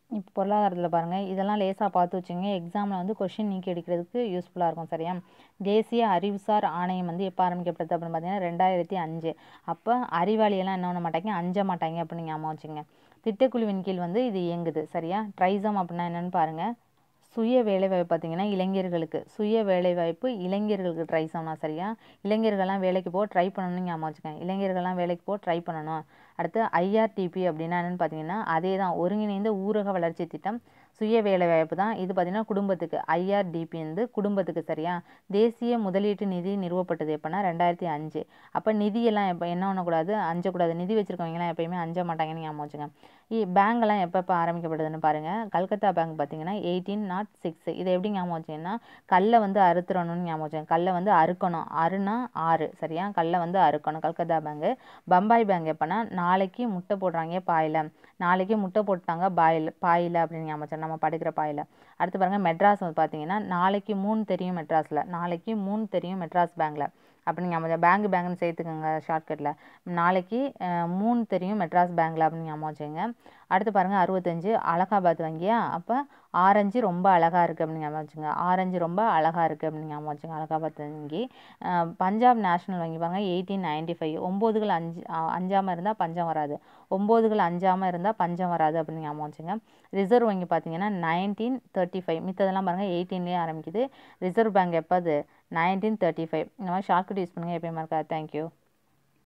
இப்போ பொருளாதாரத்தில் பாருங்கள் இதெல்லாம் லேசாக பார்த்து வச்சுங்க எக்ஸாமில் வந்து கொஷின் நீக்கி எடுக்கிறதுக்கு யூஸ்ஃபுல்லாக இருக்கும் சரியா தேசிய அறிவுசார் ஆணையம் வந்து எப்போ ஆரம்பிக்கப்பட்டது அப்படின்னு பார்த்தீங்கன்னா ரெண்டாயிரத்தி அஞ்சு அப்போ அறிவாளியெல்லாம் என்ன பண்ண மாட்டாங்க அஞ்ச மாட்டாங்க அப்படின்னு ஞாபகம் வச்சுங்க திட்டக்குழுவின் கீழ் வந்து இது இயங்குது சரியா ட்ரைசம் அப்படின்னா என்னென்னு பாருங்கள் சுய வேலைவாய்ப்பு பார்த்தீங்கன்னா இளைஞர்களுக்கு சுய வேலைவாய்ப்பு இளைஞர்களுக்கு ட்ரை சொன்னா சரியா இளைஞர்கள்லாம் வேலைக்கு போக ட்ரை பண்ணணும்னு ஞாபகம் வச்சுக்கோங்க இளைஞர்கள்லாம் வேலைக்கு போக ட்ரை பண்ணணும் அடுத்து ஐஆர்டிபி அப்படின்னா என்னென்னு பார்த்தீங்கன்னா அதே தான் ஒருங்கிணைந்த ஊரக வளர்ச்சி திட்டம் சுய வேலைவாய்ப்பு தான் இது பார்த்திங்கன்னா குடும்பத்துக்கு ஐஆர்டிபி வந்து குடும்பத்துக்கு சரியா தேசிய முதலீட்டு நிதி நிறுவப்பட்டது எப்போனா ரெண்டாயிரத்தி அஞ்சு அப்போ நிதியெல்லாம் எப்போ என்ன பண்ணக்கூடாது அஞ்சக்கூடாது நிதி வச்சுருக்கவங்கலாம் எப்பயுமே அஞ்ச மாட்டாங்கன்னு ஞாபகம் வச்சுங்க பேங்க்லாம் எப்பப்போ ஆரம்பிக்கப்படுதுன்னு பாருங்கள் கல்கத்தா பேங்க் பார்த்தீங்கன்னா எயிட்டீன் நாட் சிக்ஸ் இதை எப்படி ஞாபகம் வச்சிங்கன்னா கல்லை வந்து அறுத்துறணும்னு ஞாபகம் வச்சுங்க கல்லை வந்து அறுக்கணும் அறுனா ஆறு சரியா கல்லை வந்து அறுக்கணும் கல்கத்தா பேங்கு பம்பாய் பேங்க் எப்போனா நாளைக்கு முட்டை போடுறாங்க பாயில் நாளைக்கு முட்டை போட்டாங்க பாயில் பாயில் அப்படின்னு ஞாபகம் வச்சுங்க. நம்ம படிக்கிற பாயில் அடுத்து பாருங்கள் மெட்ராஸ் வந்து பார்த்தீங்கன்னா நாளைக்கு மூணு தெரியும் மெட்ராஸில் நாளைக்கு மூணு தெரியும் மெட்ராஸ் பேங்க்கில் அப்படின்னு ஞாபகம் பேங்க் பேங்க்னு சேர்த்துக்கோங்க ஷார்ட்கட்டில் நாளைக்கு அஹ், மூணு தெரியும் மெட்ராஸ் பேங்க்கில் அப்படின்னு ஞாபகம் வச்சுங்க அடுத்து பாருங்கள் அறுபத்தஞ்சு அலகாபாத் வங்கியா அப்போ ஆரஞ்சு ரொம்ப அழகாக இருக்குது அப்படின்னு ஞாபகம் வச்சுங்க ஆரஞ்சு ரொம்ப அழகாக இருக்குது அப்படின்னு ஞாபகம் வச்சுங்க அலகாபாத் வங்கி அஹ், பஞ்சாப் நேஷனல் வங்கி பாருங்க எயிட்டீன் நைன்டி ஃபைவ் ஒம்போதுகள் அஞ்சு அஹ், அஞ்சாமல் இருந்தால் பஞ்சம் வராது ஒம்போதுகள் அஞ்சாமல் இருந்தால் பஞ்சம் வராது அப்படின்னு ஞாபகம் வச்சுங்க ரிசர்வ் வங்கி பார்த்தீங்கன்னா நைன்டீன் தேர்ட்டி ஃபைவ் மித்ததெல்லாம் பாருங்கள் எயிட்டீன்லேயே ஆரம்பிக்குது ரிசர்வ் பேங்க் எப்போ அது நைன்டீன் தேர்ட்டி ஃபைவ் இந்த மாதிரி ஷார்ட்கட் யூஸ் பண்ணுங்கள் எப்பயுமா இருக்கா தேங்க்யூ